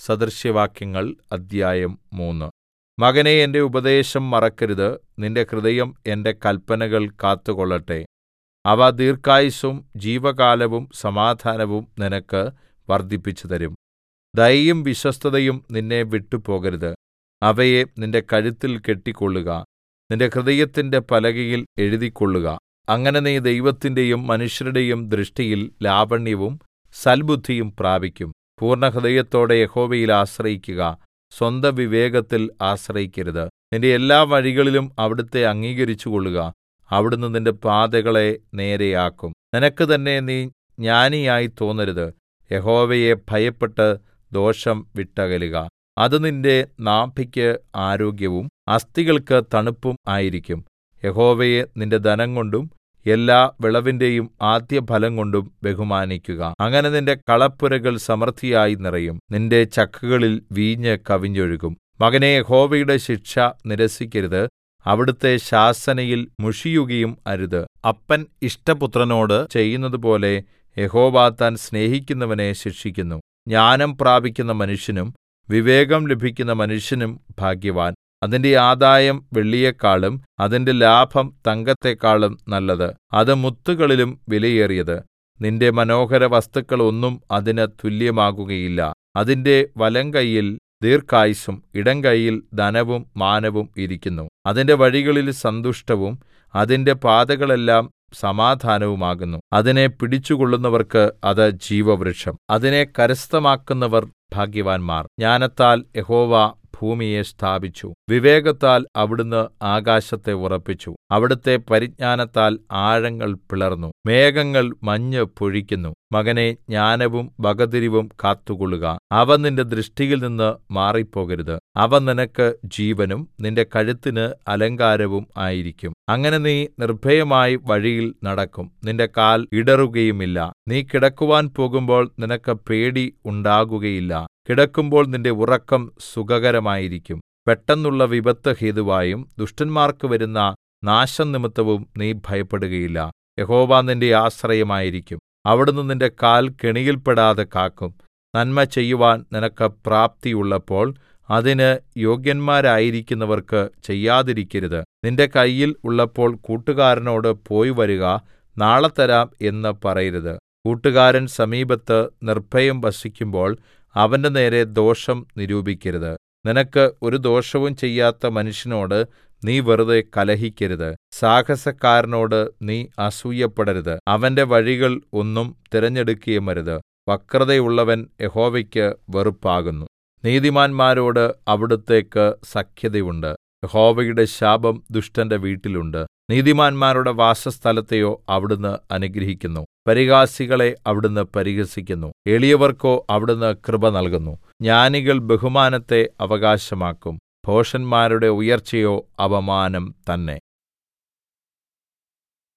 സദൃശവാക്യങ്ങൾ അദ്ധ്യായം മൂന്ന് മകനേ എന്റെ ഉപദേശം മറക്കരുത് നിന്റെ ഹൃദയം എന്റെ കല്പനകൾ കാത്തുകൊള്ളട്ടെ അവ ദീർഘായുസ്സും ജീവകാലവും സമാധാനവും നിനക്ക് വർദ്ധിപ്പിച്ചുതരും ദയയും വിശ്വസ്തതയും നിന്നെ വിട്ടുപോകരുത് അവയെ നിന്റെ കഴുത്തിൽ കെട്ടിക്കൊള്ളുക നിന്റെ ഹൃദയത്തിന്റെ പലകയിൽ എഴുതിക്കൊള്ളുക അങ്ങനെ നീ ദൈവത്തിന്റെയും മനുഷ്യരുടെയും ദൃഷ്ടിയിൽ ലാവണ്യവും സൽബുദ്ധിയും പ്രാപിക്കും പൂർണ്ണഹൃദയത്തോടെ യഹോവയിൽ ആശ്രയിക്കുക സ്വന്ത വിവേകത്തിൽ ആശ്രയിക്കരുത് നിന്റെ എല്ലാ വഴികളിലും അവിടുത്തെ അംഗീകരിച്ചുകൊള്ളുക അവിടുന്ന് നിന്റെ പാതകളെ നേരെയാക്കും നിനക്ക് തന്നെ നീ ജ്ഞാനിയായി തോന്നരുത് യഹോവയെ ഭയപ്പെട്ട് ദോഷം വിട്ടകലുക അത് നിന്റെ നാഭിക്ക് ആരോഗ്യവും അസ്ഥികൾക്ക് തണുപ്പും ആയിരിക്കും യഹോവയെ നിന്റെ ധനംകൊണ്ടും എല്ലാ വിളവിന്റെയും ആദ്യഫലംകൊണ്ടും ബഹുമാനിക്കുക അങ്ങനെ നിന്റെ കളപ്പുരകൾ സമൃദ്ധിയായി നിറയും നിന്റെ ചക്കുകളിൽ വീഞ്ഞ് കവിഞ്ഞൊഴുകും മകനേ യഹോവയുടെ ശിക്ഷ നിരസിക്കരുത് അവിടുത്തെ ശാസനയിൽ മുഷിയുകയും അരുത് അപ്പൻ ഇഷ്ടപുത്രനോട് ചെയ്യുന്നതുപോലെ യഹോവ താൻ സ്നേഹിക്കുന്നവനെ ശിക്ഷിക്കുന്നു ജ്ഞാനം പ്രാപിക്കുന്ന മനുഷ്യനും വിവേകം ലഭിക്കുന്ന മനുഷ്യനും ഭാഗ്യവാൻ അതിന്റെ ആദായം വെള്ളിയെക്കാളും അതിന്റെ ലാഭം തങ്കത്തെക്കാളും നല്ലത് അത് മുത്തുകളിലും വിലയേറിയത് നിന്റെ മനോഹര വസ്തുക്കൾ ഒന്നും അതിന് തുല്യമാകുകയില്ല അതിന്റെ വലങ്കയ്യിൽ ദീർഘായുസ്സും ഇടങ്കയ്യിൽ ധനവും മാനവും ഇരിക്കുന്നു അതിന്റെ വഴികളിൽ സന്തുഷ്ടവും അതിന്റെ പാതകളെല്ലാം സമാധാനവുമാകുന്നു അതിനെ പിടിച്ചുകൊള്ളുന്നവർക്ക് അത് ജീവവൃക്ഷം അതിനെ കരസ്ഥമാക്കുന്നവർ ഭാഗ്യവാന്മാർ ജ്ഞാനത്താൽ യഹോവ ഭൂമിയെ സ്ഥാപിച്ചു വിവേകത്താൽ അവിടുന്ന് ആകാശത്തെ ഉറപ്പിച്ചു അവിടുത്തെ പരിജ്ഞാനത്താൽ ആഴങ്ങൾ പിളർന്നു മേഘങ്ങൾ മഞ്ഞ് പൊഴിക്കുന്നു മകനേ ജ്ഞാനവും വകതിരിവും കാത്തുകൊള്ളുക അവ നിന്റെ ദൃഷ്ടിയിൽ നിന്ന് മാറിപ്പോകരുത് അവ നിനക്ക് ജീവനും നിന്റെ കഴുത്തിന് അലങ്കാരവും ആയിരിക്കും അങ്ങനെ നീ നിർഭയമായി വഴിയിൽ നടക്കും നിന്റെ കാൽ ഇടറുകയുമില്ല നീ കിടക്കുവാൻ പോകുമ്പോൾ നിനക്ക് പേടി ഉണ്ടാകുകയില്ല കിടക്കുമ്പോൾ നിന്റെ ഉറക്കം സുഖകരമായിരിക്കും പെട്ടെന്നുള്ള വിപത്ത് ഹേതുവായും ദുഷ്ടന്മാർക്ക് വരുന്ന നാശം നിമിത്തവും നീ ഭയപ്പെടുകയില്ല യഹോവ നിന്റെ ആശ്രയമായിരിക്കും അവിടുന്ന് നിന്റെ കാൽ കെണിയിൽപ്പെടാതെ കാക്കും നന്മ ചെയ്യുവാൻ നിനക്ക് പ്രാപ്തിയുള്ളപ്പോൾ അതിന് യോഗ്യന്മാരായിരിക്കുന്നവർക്ക് ചെയ്യാതിരിക്കരുത് നിന്റെ കയ്യിൽ ഉള്ളപ്പോൾ കൂട്ടുകാരനോട് പോയി വരിക നാളെ തരാം എന്ന് പറയരുത് കൂട്ടുകാരൻ സമീപത്ത് നിർഭയം വസിക്കുമ്പോൾ അവന്റെ നേരെ ദോഷം നിരൂപിക്കരുത് നിനക്ക് ഒരു ദോഷവും ചെയ്യാത്ത മനുഷ്യനോട് നീ വെറുതെ കലഹിക്കരുത് സാഹസക്കാരനോട് നീ അസൂയപ്പെടരുത് അവന്റെ വഴികൾ ഒന്നും തിരഞ്ഞെടുക്കുകയുമരുത് വക്രതയുള്ളവൻ യഹോവയ്ക്ക് വെറുപ്പാകുന്നു നീതിമാന്മാരോട് അവിടുത്തേക്ക് സഖ്യതയുണ്ട് യഹോവയുടെ ശാപം ദുഷ്ടന്റെ വീട്ടിലുണ്ട് നീതിമാന്മാരുടെ വാസസ്ഥലത്തെയോ അവിടുന്ന് അനുഗ്രഹിക്കുന്നു പരിഹാസികളെ അവിടുന്ന് പരിഹസിക്കുന്നു എളിയവർക്കോ അവിടുന്ന് കൃപ നൽകുന്നു ജ്ഞാനികൾ ബഹുമാനത്തെ അവകാശമാക്കും ഭോഷന്മാരുടെ ഉയർച്ചയോ അപമാനം തന്നെ